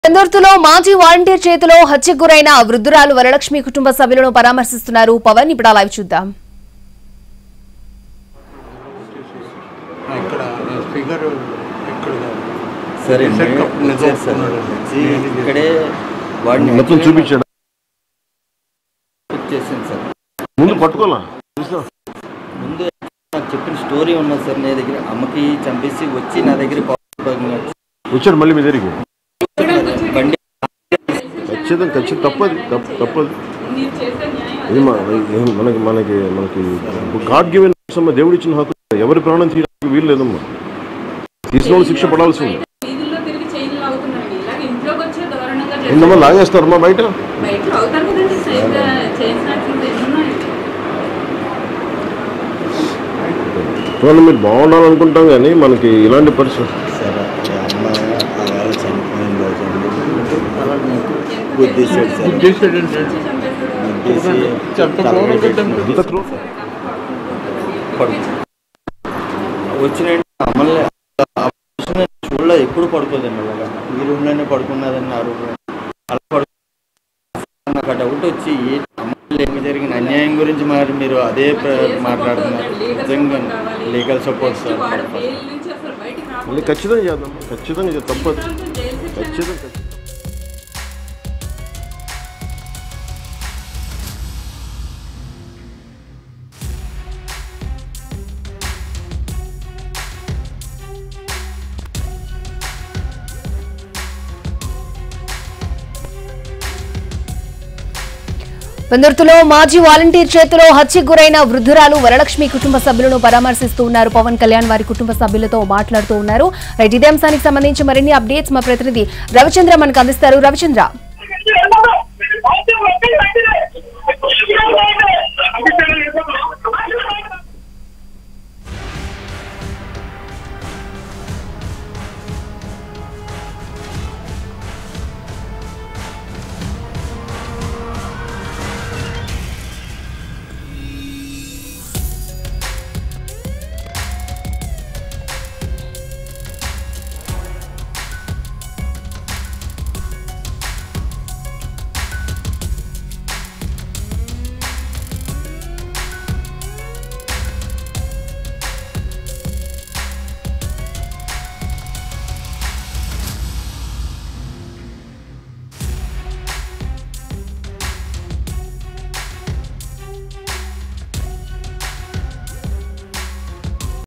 పెందుర్తిలో మాజీ వాలంటీర్ చేతిలో హత్యకు గురైన వృద్ధురాలు వరలక్ష్మి కుటుంబ సభ్యులను పరామర్శిస్తున్నారు పవన్ ఇప్పుడు లైవ్ చూద్దాం ఇక్కడ ఫిగర్ ఇక్కడ సరే సెట్ కప్ నిజం వచ్చారు సార్ ఒప్పుకున్నాడు. వచ్చి ఇక్కడే వాడిని మొత్తం చూపించాడు చేసింది సార్ ముందు పట్టుకోలా ముందు నాకు చెప్పిన స్టోరీ ఉన్నది సార్ నా దగ్గర అమ్మకి చంపేసి వచ్చి నా దగ్గర కోపంగా వచ్చి వచ్చాడు మళ్ళీ మీ దగ్గరికి బండి ఖచ్చితంగా ఖచ్చితంగా తప్పది తప్పు తప్పది ఇది మన- ఇది మనకి మనకి మనకి గాడ్ గివెన్ దేవుడు ఇచ్చిన హక్కు ఎవరి ప్రాణం తీయడానికి వీలు లేదమ్మా తీసిన వాళ్ళు శిక్ష పడాల్సింది వీధుల్లో తిరిగి చైన్లు లాగుతున్నారండి ఇలాగ ఇంట్లోకి వచ్చే దారుణంగా ఏందమ్మా లాగేస్తారమ్మా బయట బయట లాగుతారు కదండి చైన్ చైన్ స్నాచింగ్ ఎన్ని ఉన్నాయండి చూడండి మీరు బాగుండాలనుకుంటాం కానీ మనకి ఇలాంటి పరిస్థితి సరే అమ్మ ఆవేళ చనిపోయిన రోజు గుద్దేశాడు సార్ చేసాడు ఏంటంటే గుద్దేసి చంపకపోవడం కదండి. ఇంత క్రూ పడుకో వచ్చిన అమ్మల్ని ఆ person చూడలే ఎప్పుడు పడుకోదండి అలాగా ఈ రూమ్లోనే పడుకున్నదండి ఆ రూమ్లో అలా పడుకో నాకు ఆ డౌట్ వచ్చి ఏంటి అమ్మాయిలు ఏమి జరిగిన అన్యాయం గురించి మరి మీరు అదే ప్ర- మాట్లాడుతున్నారు నిజంగా లీగల్ సపోర్ట్ సార్ వాడు జైలు నుంచి అసలు బయటికి రాకుండా మళ్ళీ ఖచ్చితంగా చేద్దాం ఖచ్చితంగా చేద్దాం. తప్పదు జైలు శిక్ష ఖచ్చితంగా ఖచ్చితంగా. పెందుర్తిలో మాజీ వాలంటీర్ చేతిలో హత్యకు గురైన వృద్ధురాలు వరలక్ష్మి కుటుంబ సభ్యులను పరామర్శిస్తూ ఉన్నారు పవన్ కళ్యాణ్ వారి కుటుంబ సభ్యులతో మాట్లాడుతూ ఉన్నారు రైట్ ఇదే అంశానికి సంబంధించి మరిన్ని అప్డేట్స్ మా ప్రతినిధి రవిచంద్ర మనకు అందిస్తారు రవిచంద్ర